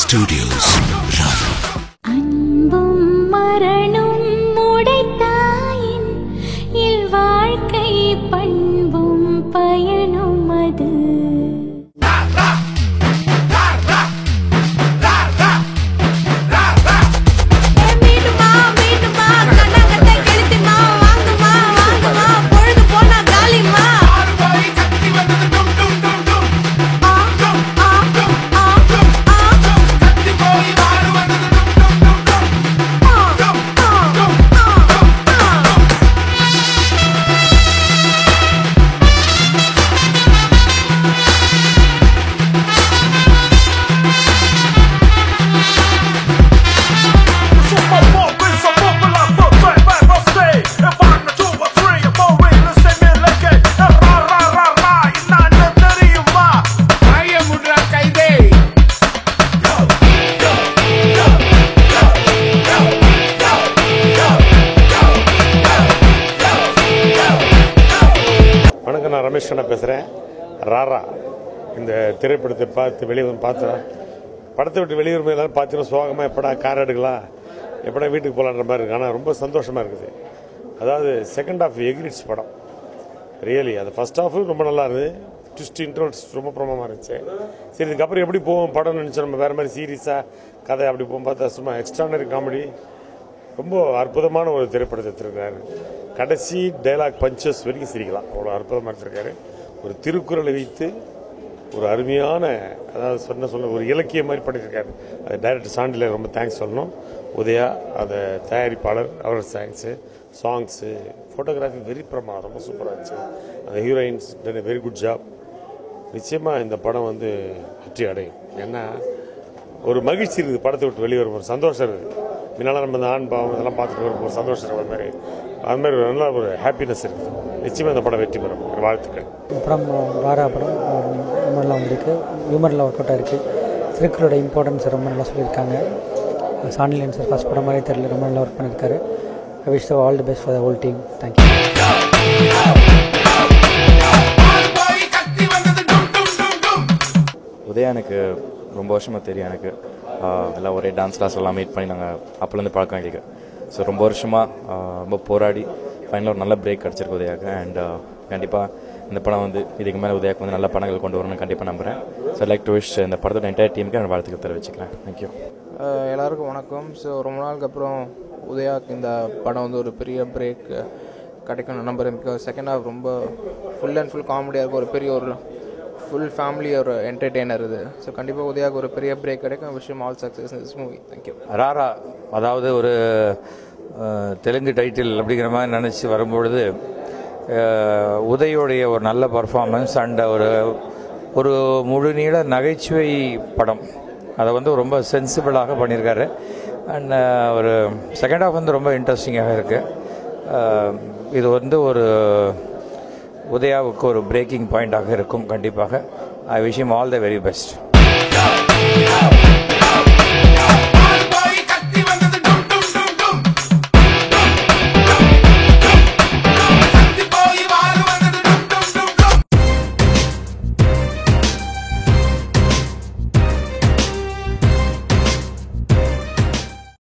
Studios, Rara. அன்பும் மரணும் உடைத்தாயின் இல் வாழ்க்கை பண்பும் பயனும் அது மீட்டுமா மீட்டுமா கண்ணாங்கத்தை கெளுத்திமா வாங்குமா வாங்குமா பொழுது போனா காலிமா ஆ, ஆ, ஆ, ஆ, ஆ. வணக்கம் நான் ரமேஷ் கண்ணா பேசுகிறேன் ராரா இந்த திரைப்படத்தை பார்த்து வெளியே வந்து பார்த்தா படத்தை விட்டு வெளியே வரும்போது எல்லாரும் பார்த்தீங்கன்னா சோகமாக எப்படா கார் எடுக்கலாம் எப்படா வீட்டுக்கு போகலான்ற மாதிரி இருக்கு ஆனால் ரொம்ப சந்தோஷமாக இருக்குது அதாவது செகண்ட் ஹாஃப் எக்ரிட்ஸ் படம் ரியலி அது ஃபர்ஸ்ட் ஹாஃப் ரொம்ப நல்லா இருந்தது ட்விஸ்ட் இன்ட்ரோல்ஸ் ரொம்ப பிரமமாக இருந்துச்சு சரி இதுக்கப்புறம் எப்படி போவோம் படம்னு நினச்சோம் நம்ம வேறு மாதிரி சீரியஸாக கதை அப்படி போகும் பார்த்தா சும்மா எக்ஸ்ட்ரானரி காமெடி ரொம்ப அற்புதமான ஒரு திரைப்படத்தை எடுத்திருக்காரு கடைசி டைலாக் பஞ்சஸ் வரைக்கும் சிரிக்கலாம் அவ்வளோ அற்புதமாக எடுத்திருக்காரு ஒரு திருக்குறளை வைத்து ஒரு அருமையான அதாவது சொன்ன சொல்ல ஒரு இலக்கிய மாதிரி பண்ணியிருக்காரு அது டைரக்டர் சாண்டில் ரொம்ப தேங்க்ஸ் சொல்லணும் உதயா அதை தயாரிப்பாளர் அவர் தேங்க்ஸு சாங்ஸு ஃபோட்டோகிராஃபி வெரி பிரமா ரொம்ப சூப்பராக இருந்துச்சு அந்த heroines done very good job நிச்சயமாக இந்த படம் வந்து வெற்றி அடையும் ஏன்னா ஒரு மகிழ்ச்சி இருக்குது படத்தை விட்டு வெளியே வரும் ஒரு சந்தோஷம் இருக்குது முன்னால் நம்ம இந்த ஆண் பாவம் இதெல்லாம் பார்த்துட்டு வரும் ஒரு சந்தோஷம் இருக்கிற மாதிரி அது மாதிரி ஒரு நல்ல ஒரு ஹாப்பினஸ் இருக்குது நிச்சயமாக இந்த படம் வெற்றி பெறும் வாழ்த்துக்கள் படம் ராரா படம் ஹியூமரில் வந்திருக்கு ஹியூமரில் ஒர்க் அவுட் ஆயிருக்கு திருக்குறளோட இம்பார்ட்டன்ஸ் ரொம்ப நல்லா சொல்லியிருக்காங்க சாண்டிலியன் சார் ஃபஸ்ட் படம் மாதிரி தெரியல ரொம்ப நல்லா ஒர்க் பண்ணியிருக்காரு I wish all the best for the whole team thank you Udhaya எனக்கு ரொம்ப வருஷமாக தெரியும் எனக்கு ஆஹ் எல்லாம் ஒரே டான்ஸ் கிளாஸ் எல்லாம் மீட் பண்ணி நாங்கள் அப்போலேருந்து பழக்கம் எங்களுக்கு ஸோ ரொம்ப வருஷமாக ரொம்ப போராடி ஃபைனலாக ஒரு நல்ல பிரேக் கிடச்சிருக்கு உதயாக்கு அண்ட் கண்டிப்பாக இந்த படம் வந்து இதுக்கு மேலே உதயாக்கு வந்து நல்ல படங்கள் கொண்டு வரணும்னு கண்டிப்பாக நம்புகிறேன் ஸோ லைக் டு விஷ் இந்த படத்தோட என்டையர் டீமுக்கு நான் வாழ்த்துக்கள் தெரிவிச்சுக்கிறேன் தேங்க்யூ அஹ் எல்லாருக்கும் வணக்கம் ஸோ ரொம்ப நாளுக்கு அப்புறம் உதயாக்கு இந்த படம் வந்து ஒரு பெரிய பிரேக் கிடைக்கும் நம்புறேன் பிகாஸ் செகண்ட் ஹாஃப் ரொம்ப ஃபுல் அண்ட் ஃபுல் காமெடியாக இருக்கும் ஒரு பெரிய ஒரு ஃபுல் ஃபேமிலி ஒரு என்டர்டெய்னர் இது ஸோ கண்டிப்பாக உதயாக்கு ஒரு பெரிய பிரேக் கிடைக்கும் விஷயம் all success in this movie thank you ராரா அதாவது ஒரு அஹ், தெலுங்கு டைட்டில் அப்படிங்கிற மாதிரி நினச்சி வரும்பொழுது அஹ், உதயோடைய ஒரு நல்ல பர்ஃபார்மன்ஸ் அண்ட் ஒரு ஒரு முழுநீள நகைச்சுவை படம் அதை வந்து ரொம்ப சென்சிபிளாக பண்ணியிருக்காரு அண்ட் ஒரு செகண்ட் ஹாஃப் வந்து ரொம்ப இன்ட்ரெஸ்டிங்காக இருக்குது இது வந்து ஒரு உதயாவுக்கு ஒரு பிரேக்கிங் பாயிண்டாக இருக்கும் கண்டிப்பாக I wish all the very best